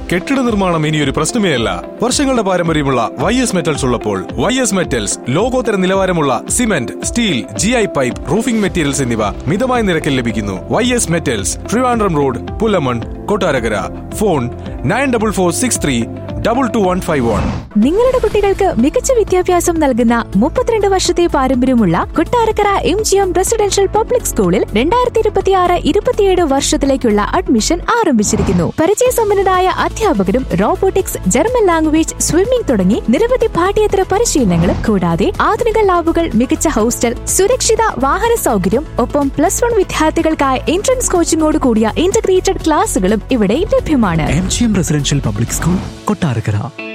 കെട്ടിട നിർമ്മാണം ഇനി ഒരു പ്രശ്നമേ അല്ല വർഷങ്ങളുടെ പാരമ്പര്യമുള്ള വൈ എസ് മെറ്റൽസ് ഉള്ളപ്പോൾ വൈ എസ് മെറ്റൽസ് ലോകോത്തര നിലവാരമുള്ള cement steel G I pipe roofing materials എന്നിവ മിതമായ നിരക്കിൽ ലഭിക്കുന്നു Y S metals Trivandrum road Pulamon Kottarakkara phone nine double four six three double two one five one നിങ്ങളുടെ കുട്ടികൾക്ക് മികച്ച വിദ്യാഭ്യാസം നൽകുന്ന മുപ്പത്തിരണ്ട് വർഷത്തെ പാരമ്പര്യമുള്ള Kottarakkara M G M residential public സ്കൂളിൽ രണ്ടായിരത്തി ഇരുപത്തിയാറ് ഇരുപത്തിയേഴ് വർഷത്തിലേക്കുള്ള അഡ്മിഷൻ ആരംഭിച്ചിരിക്കുന്നു പരിചയസമ്പന്നരായ അധ്യാപകരും റോബോട്ടിക്സ് ജർമ്മൻ ലാംഗ്വേജ് സ്വിമ്മിംഗ് തുടങ്ങി നിരവധി പാഠ്യേതര പരിശീലനങ്ങളും കൂടാതെ ആധുനിക ലാബുകൾ മികച്ച ഹോസ്റ്റൽ സുരക്ഷിത വാഹന സൗകര്യം ഒപ്പം പ്ലസ് വൺ വിദ്യാർത്ഥികൾക്കായി എൻട്രൻസ് കോച്ചിംഗോട് കൂടിയ ഇന്റഗ്രേറ്റഡ് ക്ലാസുകളും ഇവിടെ ലഭ്യമാണ് M G M residential public school Kottarakkara